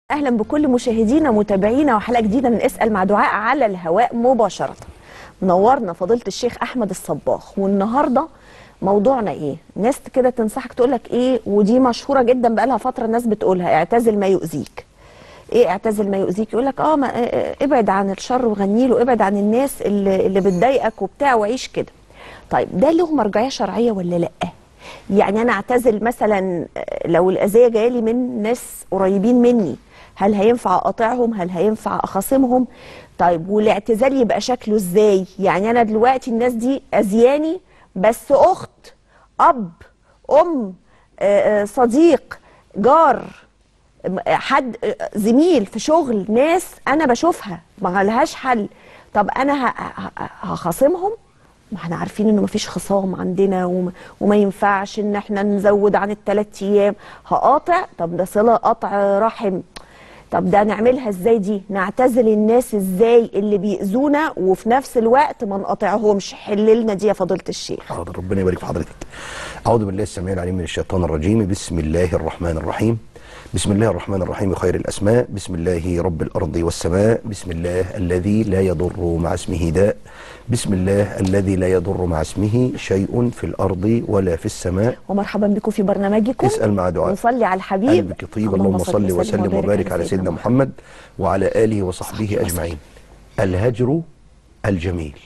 اهلا بكل مشاهدينا ومتابعينا وحلقه جديده من اسال مع دعاء على الهواء مباشره منورنا فضيله الشيخ احمد الصباغ والنهارده موضوعنا ايه ناس كده تنصحك تقول لك ايه ودي مشهوره جدا بقالها فتره الناس بتقولها اعتزل ما يؤذيك ايه اعتزل ما يؤذيك يقول لك اه ما اه ابعد عن الشر وغني له ابعد عن الناس اللي, اللي بتضايقك وبتاع وعيش كده طيب ده له مرجعيه شرعيه ولا لا يعني انا اعتزل مثلا لو الاذيه جايه لي من ناس قريبين مني هل هينفع اقاطعهم هل هينفع اخاصمهم طيب والاعتزال يبقى شكله ازاي يعني انا دلوقتي الناس دي اذياني بس اخت اب ام آه، آه، صديق جار حد زميل في شغل ناس انا بشوفها ما لهاش حل طب انا ه- ه- هخاصمهم ما احنا عارفين انه مفيش خصام عندنا وما, وما ينفعش ان احنا نزود عن الثلاث ايام هقاطع طب ده صله قطع رحم طب ده نعملها ازاي دي نعتزل الناس ازاي اللي بيأذونا وفي نفس الوقت ما نقاطعهمش حللنا دي يا فضيله الشيخ حاضر ربنا يبارك في حضرتك أعوذ بالله السميع العليم من الشيطان الرجيم بسم الله الرحمن الرحيم بسم الله الرحمن الرحيم خير الأسماء بسم الله رب الأرض والسماء بسم الله الذي لا يضر مع اسمه داء بسم الله الذي لا يضر مع اسمه شيء في الأرض ولا في السماء ومرحبا بكم في برنامجكم اسأل مع دعاء نصلي على الحبيب قلبك طيب اللهم صل وسلم وبارك على سيدنا محمد وعلى آله وصحبه أجمعين الهجر الجميل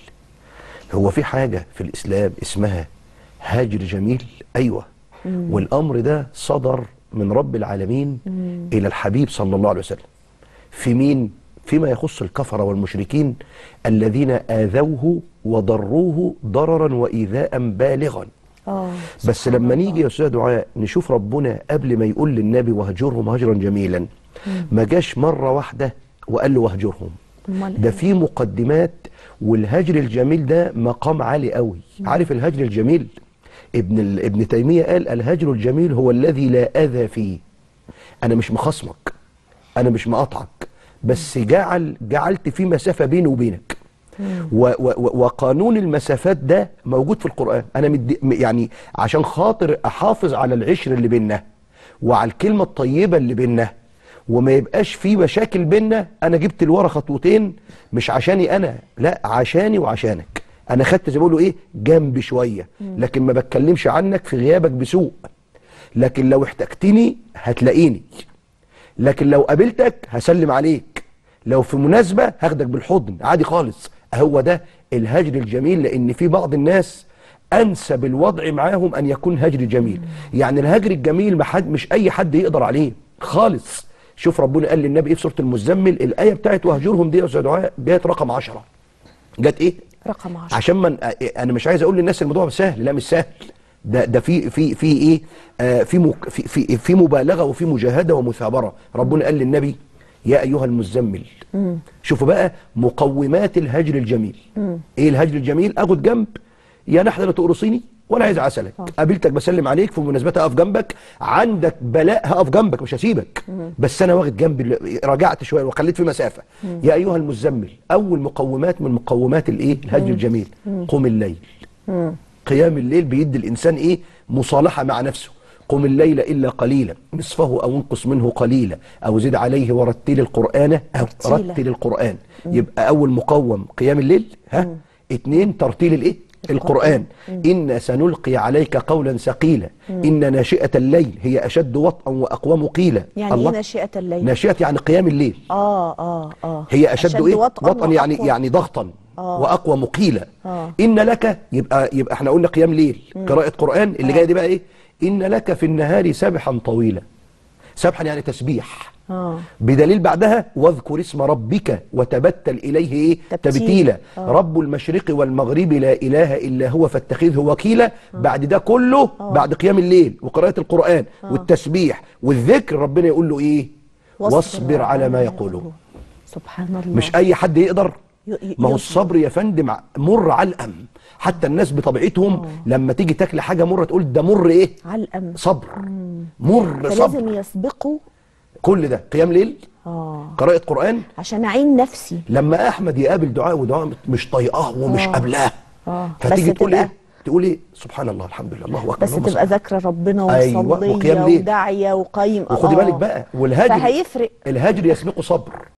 هو في حاجة في الإسلام اسمها هاجر جميل أيوة والأمر ده صدر من رب العالمين إلى الحبيب صلى الله عليه وسلم في مين؟ فيما يخص الكفرة والمشركين الذين آذوه وضروه ضررا وإيذاء بالغا اه بس سبحان لما الله. نيجي يا استاذ دعاء نشوف ربنا قبل ما يقول للنبي وهجرهم هجرا جميلا ما جاش مره واحده وقال له وهجرهم أمال ده إيه؟ في مقدمات والهجر الجميل ده مقام عالي قوي عارف الهجر الجميل ابن ال... ابن تيميه قال الهجر الجميل هو الذي لا اذى فيه انا مش مخصمك انا مش مقاطعك بس جعل جعلت في مسافه بيني وبينك و و و وقانون المسافات ده موجود في القرآن أنا مدي يعني عشان خاطر أحافظ على العشر اللي بينا وعلى الكلمة الطيبة اللي بينا وما يبقاش في مشاكل بينا أنا جبت لورا خطوتين مش عشاني أنا لا عشاني وعشانك أنا خدت زي ما بيقولوا إيه جنب شوية لكن ما بتكلمش عنك في غيابك بسوء لكن لو احتجتني هتلاقيني لكن لو قابلتك هسلم عليك لو في مناسبة هاخدك بالحضن عادي خالص هو ده الهجر الجميل لان في بعض الناس انسب الوضع معاهم ان يكون هجر جميل يعني الهجر الجميل ما حد مش اي حد يقدر عليه خالص شوف ربنا قال للنبي ايه في سوره المزمل الايه بتاعت وهجرهم دي يا استاذ دعاء جت رقم 10 جت ايه رقم 10 عشان من انا مش عايز اقول للناس الموضوع سهل لا مش سهل ده ده في في في ايه آه في مك في في في مبالغه وفي مجاهده ومثابره ربنا قال للنبي يا ايها المزمل شوفوا بقى مقومات الهجر الجميل ايه الهجر الجميل اخد جنب يا نحله لا تقرصيني ولا عايز عسلك قابلتك بسلم عليك في مناسبات اقف جنبك عندك بلاء هقف جنبك مش هسيبك بس انا واخد جنبي رجعت شويه وخليت في مسافه يا ايها المزمل اول مقومات من مقومات الايه الهجر الجميل قم الليل قيام الليل بيدي الانسان ايه مصالحه مع نفسه قم الليل الا قليلا نصفه او انقص منه قليلا او زد عليه ورتل القران او ترتيلا. رتل القران يبقى اول مقوم قيام الليل ها اتنين ترتيل الايه القرآن إن سنلقي عليك قولا ثقيلا إن ناشئة الليل هي أشد وطئا وأقوم قيلا يعني ايه ناشئه الليل ناشئة يعني قيام الليل اه اه اه هي أشد, إيه وطئا وطئا يعني وأقوى. يعني ضغطا آه. وأقوى مقيلا آه. إن لك يبقى يبقى احنا قلنا قيام ليل قراءة قرآن اللي جاية دي بقى إيه إن لك في النهار سبحا طويلا سبحا يعني تسبيح اه بدليل بعدها واذكر اسم ربك وتبتل إليه إيه؟ تبتيلا. تبتيلا رب المشرق والمغرب لا إله إلا هو فاتخذه وكيلا بعد ده كله بعد قيام الليل وقراءة القرآن والتسبيح والذكر ربنا يقول له إيه واصبر على ما يقولون سبحان الله مش أي حد يقدر ي- ي- ما هو يصبر. الصبر يا فندم مر علقم حتى الناس بطبيعتهم لما تيجي تاكل حاجة مرة تقول ده مر إيه علقم صبر مر صبر فلازم يسبقوا كل ده قيام ليل اه قراءة قرآن عشان اعين نفسي لما احمد يقابل دعاء ودعاء مش طايقاه ومش آه. قابلاه اه فتيجي بس تقول تبقى ايه تقولي سبحان الله الحمد لله الله اكبر بس اللهم تبقى صل- ذاكره ربنا أيوة، ومصليه وقيام ليل. وداعيه وقايم وخدي آه. بالك بقى والهجر فهيفرق الهجر يسبقه صبر